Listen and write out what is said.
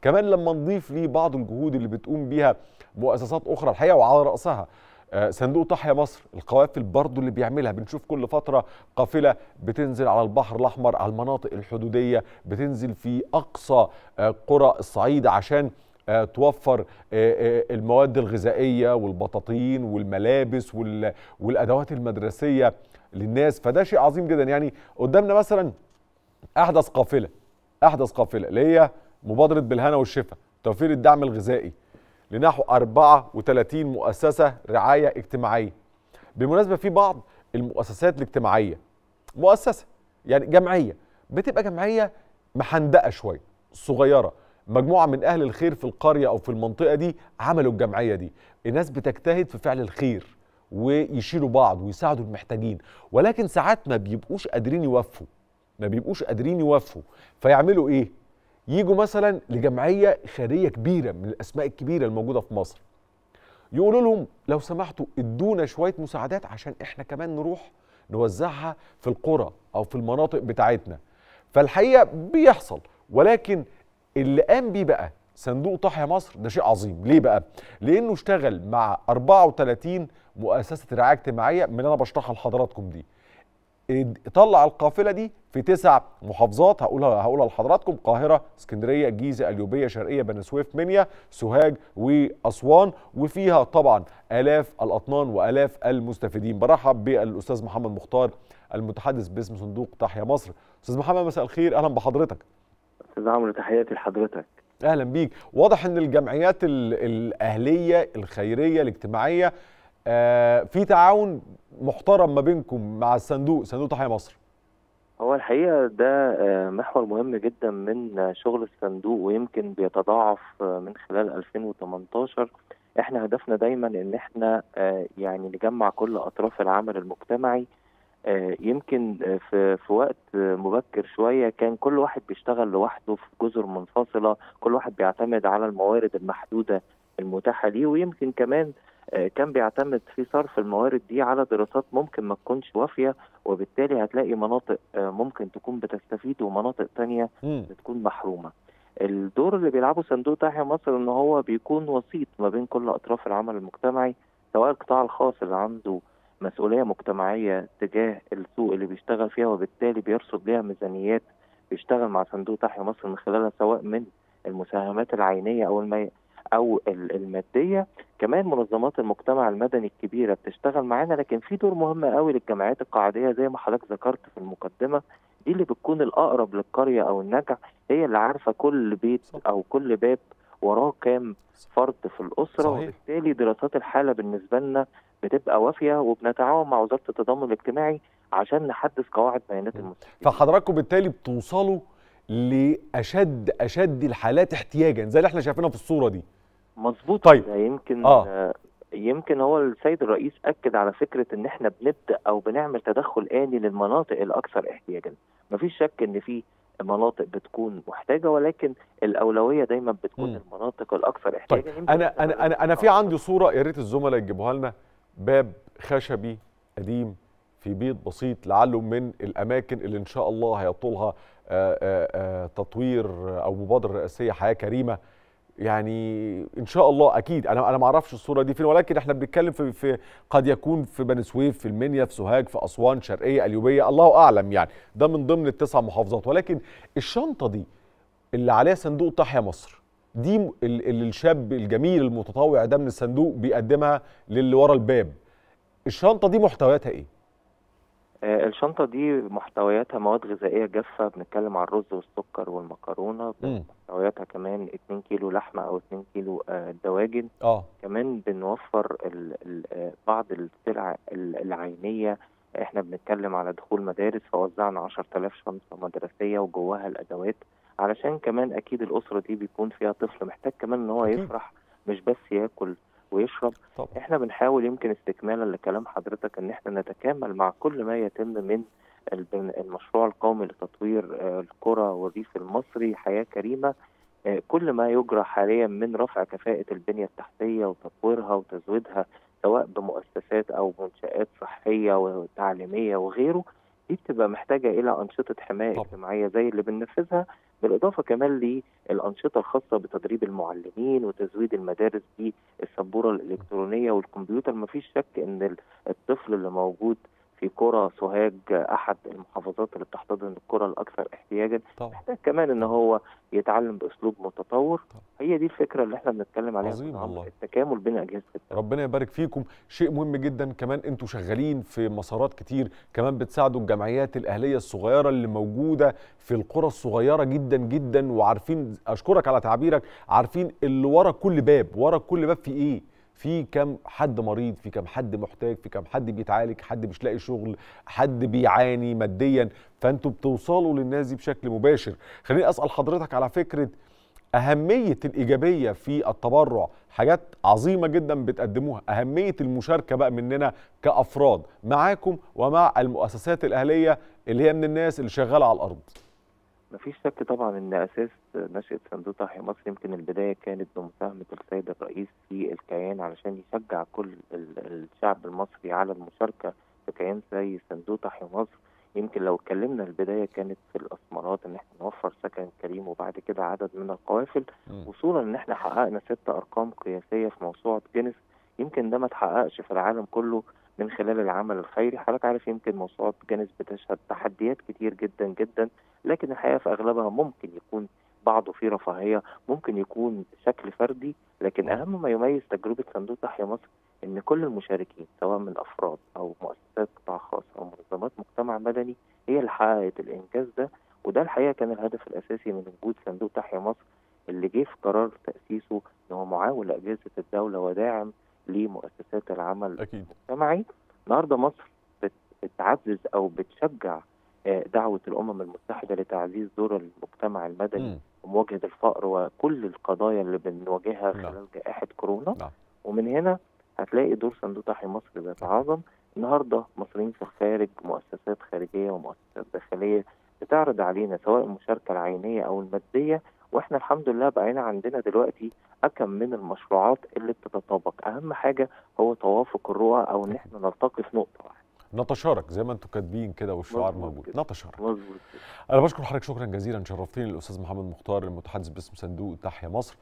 كمان لما نضيف ليه بعض الجهود اللي بتقوم بيها مؤسسات اخرى الحقيقه وعلى راسها آه، صندوق تحيا مصر القوافل برضو اللي بيعملها بنشوف كل فترة قافلة بتنزل على البحر الأحمر على المناطق الحدودية بتنزل في أقصى آه، قرى الصعيد عشان آه، توفر آه، آه، المواد الغذائية والبطاطين والملابس وال- والأدوات المدرسية للناس فده شيء عظيم جدا يعني قدامنا مثلا أحدث قافلة أحدث قافلة اللي هي مبادرة بالهنا والشفا توفير الدعم الغذائي لنحو 34 مؤسسة رعاية اجتماعية بالمناسبة في بعض المؤسسات الاجتماعية مؤسسة يعني جمعية بتبقى جمعية محندقة شوية صغيرة مجموعة من أهل الخير في القرية أو في المنطقة دي عملوا الجمعية دي الناس بتجتهد في فعل الخير ويشيلوا بعض ويساعدوا المحتاجين ولكن ساعات ما بيبقوش قادرين يوفوا ما بيبقوش قادرين يوفوا فيعملوا ايه يجوا مثلا لجمعيه خيريه كبيره من الاسماء الكبيره الموجوده في مصر يقولوا لهم لو سمحتوا ادونا شويه مساعدات عشان احنا كمان نروح نوزعها في القرى او في المناطق بتاعتنا فالحقيقه بيحصل ولكن اللي قام بيه بقى صندوق تحيا مصر ده شيء عظيم ليه بقى لانه اشتغل مع 34 مؤسسه رعايه اجتماعيه من اللي انا بشرحها لحضراتكم دي طلع القافله دي في تسع محافظات هقولها هقولها لحضراتكم القاهره اسكندريه الجيزه اليوبيه شرقيه بني سويف منيا سوهاج واسوان وفيها طبعا الاف الاطنان والاف المستفيدين برحب بالاستاذ محمد مختار المتحدث باسم صندوق تحيا مصر استاذ محمد مساء الخير اهلا بحضرتك استاذ عمرو تحياتي لحضرتك اهلا بيك واضح ان الجمعيات ال- الاهليه الخيريه الاجتماعيه آه، في تعاون محترم ما بينكم مع الصندوق صندوق تحيا مصر هو الحقيقه ده آه، محور مهم جدا من آه، شغل الصندوق ويمكن بيتضاعف آه، من خلال 2018 احنا هدفنا دايما ان احنا آه، يعني نجمع كل اطراف العمل المجتمعي آه، يمكن آه، في في وقت آه، مبكر شويه كان كل واحد بيشتغل لوحده في جزر منفصله كل واحد بيعتمد على الموارد المحدوده المتاحه ليه ويمكن كمان آه، كان بيعتمد في صرف الموارد دي على دراسات ممكن ما تكونش وافيه وبالتالي هتلاقي مناطق آه، ممكن تكون بتستفيد ومناطق تانية مم. بتكون محرومه. الدور اللي بيلعبه صندوق تحيا مصر ان هو بيكون وسيط ما بين كل اطراف العمل المجتمعي سواء القطاع الخاص اللي عنده مسؤوليه مجتمعيه تجاه السوق اللي بيشتغل فيها وبالتالي بيرصد ليها ميزانيات بيشتغل مع صندوق تحيا مصر من خلالها سواء من المساهمات العينيه او المي او ال- الماديه كمان منظمات المجتمع المدني الكبيره بتشتغل معانا لكن في دور مهم قوي للجمعيات القاعديه زي ما حضرتك ذكرت في المقدمه دي اللي بتكون الاقرب للقريه او النجع هي اللي عارفه كل بيت صح. او كل باب وراه كام فرد في الاسره صحيح. وبالتالي دراسات الحاله بالنسبه لنا بتبقى وافيه وبنتعاون مع وزاره التضامن الاجتماعي عشان نحدث قواعد بيانات المستفيدين فحضراتكم بالتالي بتوصلوا لاشد اشد الحالات احتياجا زي اللي احنا شايفينها في الصوره دي مظبوط طيب. كده. يمكن آه. آه. يمكن هو السيد الرئيس اكد على فكره ان احنا بنبدا او بنعمل تدخل اني للمناطق الاكثر احتياجا مفيش شك ان في مناطق بتكون محتاجه ولكن الاولويه دايما بتكون مم. المناطق الاكثر طيب احتياجا يمكن انا انا انا انا في عندي صوره يا ريت الزملاء يجيبوها لنا باب خشبي قديم في بيت بسيط لعله من الاماكن اللي ان شاء الله هيطولها آه، آه، آه، تطوير او مبادره رئاسيه حياه كريمه يعني ان شاء الله اكيد انا انا ما اعرفش الصوره دي فين ولكن احنا بنتكلم في, في قد يكون في بني سويف في المنيا في سوهاج في اسوان شرقيه اليوبيه الله اعلم يعني ده من ضمن التسع محافظات ولكن الشنطه دي اللي عليها صندوق تحيا مصر دي م- ال- ال- الشاب الجميل المتطوع ده من الصندوق بيقدمها للي ورا الباب الشنطه دي محتوياتها ايه آه، الشنطة دي محتوياتها مواد غذائية جافة بنتكلم عن الرز والسكر والمكرونة مم. محتوياتها كمان 2 كيلو لحمة أو 2 كيلو آه، دواجن اه كمان بنوفر ال ال آه، بعض السلع ال- العينية احنا بنتكلم على دخول مدارس فوزعنا 10000 شنطة مدرسية وجواها الأدوات علشان كمان أكيد الأسرة دي بيكون فيها طفل محتاج كمان إن هو أكيد. يفرح مش بس ياكل ويشرب طبعا احنا بنحاول يمكن استكمالا لكلام حضرتك ان احنا نتكامل مع كل ما يتم من البن- المشروع القومي لتطوير آه، القرى والريف المصري حياة كريمة آه، كل ما يجرى حاليا من رفع كفاءة البنية التحتية وتطويرها وتزويدها سواء بمؤسسات أو منشآت صحية وتعليمية وغيره دي بتبقى محتاجه الى انشطه حمايه طبعا. اجتماعيه زي اللي بننفذها بالاضافه كمان للانشطه الخاصه بتدريب المعلمين وتزويد المدارس بالسبوره الالكترونيه والكمبيوتر مفيش شك ان ال- الطفل اللي موجود في قرى سوهاج احد المحافظات اللي بتحتضن القرى الاكثر احتياجا طبعا محتاج كمان ان هو يتعلم باسلوب متطور طبعا. هي دي الفكره اللي احنا بنتكلم عليها عظيم في النهاردة، والله. التكامل بين اجهزه الدولة. ربنا يبارك فيكم شيء مهم جدا كمان انتوا شغالين في مسارات كتير كمان بتساعدوا الجمعيات الاهليه الصغيره اللي موجوده في القرى الصغيره جدا جدا وعارفين اشكرك على تعبيرك عارفين اللي ورا كل باب ورا كل باب في ايه في كم حد مريض في كم حد محتاج في كم حد بيتعالج حد مش لاقي شغل حد بيعاني ماديا فانتوا بتوصلوا للناس دي بشكل مباشر خليني اسال حضرتك على فكره أهمية الإيجابية في التبرع حاجات عظيمة جدا بتقدموها أهمية المشاركة بقى مننا كأفراد معاكم ومع المؤسسات الأهلية اللي هي من الناس اللي شغالة على الأرض مفيش شك طبعا ان اساس نشأة صندوق تحيا مصر يمكن البداية كانت بمساهمة السيد الرئيس في الكيان علشان يشجع كل ال- الشعب المصري على المشاركة في كيان زي صندوق تحيا مصر يمكن لو اتكلمنا البداية كانت في الأسمرات إن احنا نوفر سكن كريم وبعد كده عدد من القوافل مم. وصولا إن احنا حققنا ست أرقام قياسية في موسوعة جينيس يمكن ده ما اتحققش في العالم كله من خلال العمل الخيري حضرتك عارف يمكن موسوعة جينيس بتشهد تحديات كتير جدا جدا لكن الحقيقة في أغلبها ممكن يكون بعضه فيه رفاهية ممكن يكون بشكل فردي لكن آه. أهم ما يميز تجربة صندوق تحيا مصر إن كل المشاركين سواء من أفراد أو مؤسسات قطاع خاص أو منظمات مجتمع مدني هي اللي حققت الإنجاز ده وده الحقيقة كان الهدف الأساسي من وجود صندوق تحيا مصر اللي جه في قرار تأسيسه إن هو معاون لأجهزة الدولة وداعم لمؤسسات العمل أكيد المجتمعي النهارده مصر بت- بتعزز او بتشجع آه، دعوة الأمم المتحدة لتعزيز دور المجتمع المدني مم. ومواجهة الفقر وكل القضايا اللي بنواجهها نعم. خلال جائحة كورونا نعم. ومن هنا هتلاقي دور صندوق تحيا مصر بيتعاظم النهارده مصريين في الخارج مؤسسات خارجية ومؤسسات داخلية بتعرض علينا سواء المشاركة العينية أو المادية واحنا الحمد لله بقينا عندنا دلوقتي أكم من المشروعات اللي بتتطابق أهم حاجة هو توافق الرؤى أو إن احنا نلتقي في نقطة واحدة نتشارك زي ما انتوا كاتبين كده والشعار مظبوط موجود كده. نتشارك مظبوط انا بشكر حضرتك شكرا جزيلا شرفتني الاستاذ محمد مختار المتحدث باسم صندوق تحيا مصر